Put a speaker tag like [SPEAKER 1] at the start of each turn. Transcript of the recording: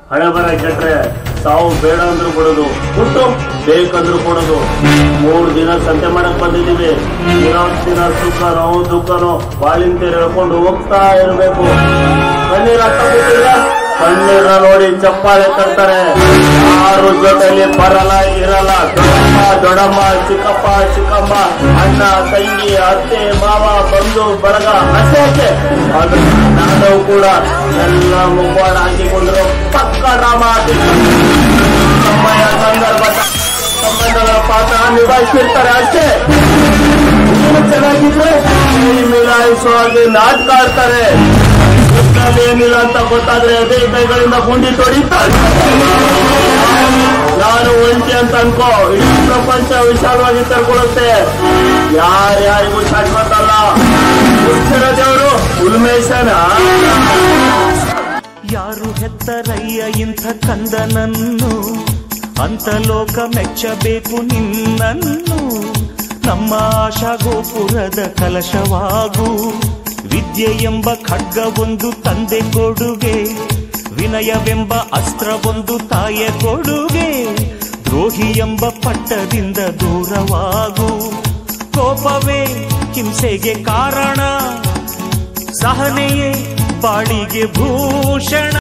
[SPEAKER 1] ಹಣೆ ಬರ ಕೆಟ್ರೆ ಸಾವು ಬೇಡ ಅಂದ್ರೂ ಕೊಡೋದು ಹುಟ್ಟು ಬೇಕಂದ್ರೂ ಕೊಡೋದು ಮೂರ್ ದಿನ ಸಂತೆ ಮಾಡಕ್ ಬಂದಿದೀವಿ ದಿನಾಂಕ್ ದಿನ ಸುಖನೋ ದುಃಖನೋ ಬಾಳಿಂತ ಹೇಳ್ಕೊಂಡು ಹೋಗ್ತಾ ಇರ್ಬೇಕು ಕಣ್ಣೀರ್ ಹಾಕ್ಬಿಟ್ಟಿಲ್ಲ ಕಣ್ಣೀರ್ನ ನೋಡಿ ಚಪ್ಪಾಳೆ ತರ್ತಾರೆ ಯಾರು ಜೊತೆಲಿ ಬರಲ್ಲ ಇರಲ್ಲ ದೊಡ್ಡಮ್ಮ ದೊಡ್ಡಮ್ಮ ಚಿಕ್ಕಪ್ಪ ಚಿಕ್ಕಮ್ಮ ಅಣ್ಣ ತಂಗಿ ಅತ್ತೆ ಮಾವ ಬಂಧು ಬಳಗ ಅಷ್ಟೇ ಅಷ್ಟೇ ಆದ್ರೆ ನಾನು ಕೂಡ ಎಲ್ಲ ಮುಖವಾಡ ಹಾಕಿಕೊಂಡ್ರು ಪಕ್ಕ ನಾಮ ಹಾಕಿಕೊಂಡು ಸಮಯ ಸಂದರ್ಭ ಸಂಬಂಧಗಳ ಪಾತ್ರ ನಿಭಾಯಿಸಿರ್ತಾರೆ ಅಷ್ಟೇ ನೀನು ಚೆನ್ನಾಗಿದ್ರೆ ಕೈ ಮಿಲಾಯಿಸುವ ಹಾಗೆ ನಾಟಕ ಆಡ್ತಾರೆ ಇದ್ರಲ್ಲಿ ಏನಿಲ್ಲ ಅಂತ ಗೊತ್ತಾದ್ರೆ ಅದೇ ಕೈಗಳಿಂದ ಗುಂಡಿ ತೊಡಿತಾರೆ ನಾನು ಒಂಟಿ ಅಂತ ಅನ್ಕೋ ಇಡೀ ಪ್ರಪಂಚ ವಿಶಾಲವಾಗಿ ತರ್ಕೊಳ್ಳುತ್ತೆ ಯಾರ್ಯಾರಿಗೂ ಶಾಶ್ವತ ಅಲ್ಲ ಹುಟ್ಟಿಸಿದ ದೇವರು ಉಲ್ಮೇಶನ
[SPEAKER 2] ಯಾರು ಹೆತ್ತರಯ್ಯ ಇಂಥ ಕಂದನನ್ನು ಅಂತ ಲೋಕ ಮೆಚ್ಚಬೇಕು ನಿನ್ನನ್ನು ನಮ್ಮ ಆಶಾ ಗೋಪುರದ ಕಲಶವಾಗು ವಿದ್ಯೆ ಎಂಬ ಖಡ್ಗವೊಂದು ತಂದೆ ಕೊಡುಗೆ ವಿನಯವೆಂಬ ಅಸ್ತ್ರವೊಂದು ತಾಯ ಕೊಡುಗೆ ದ್ರೋಹಿ ಎಂಬ ಪಟ್ಟದಿಂದ ದೂರವಾಗು ಕೋಪವೇ ಹಿಂಸೆಗೆ ಕಾರಣ ಸಹನೆಯೇ ಬಾಳಿಗೆ ಭೂಷಣ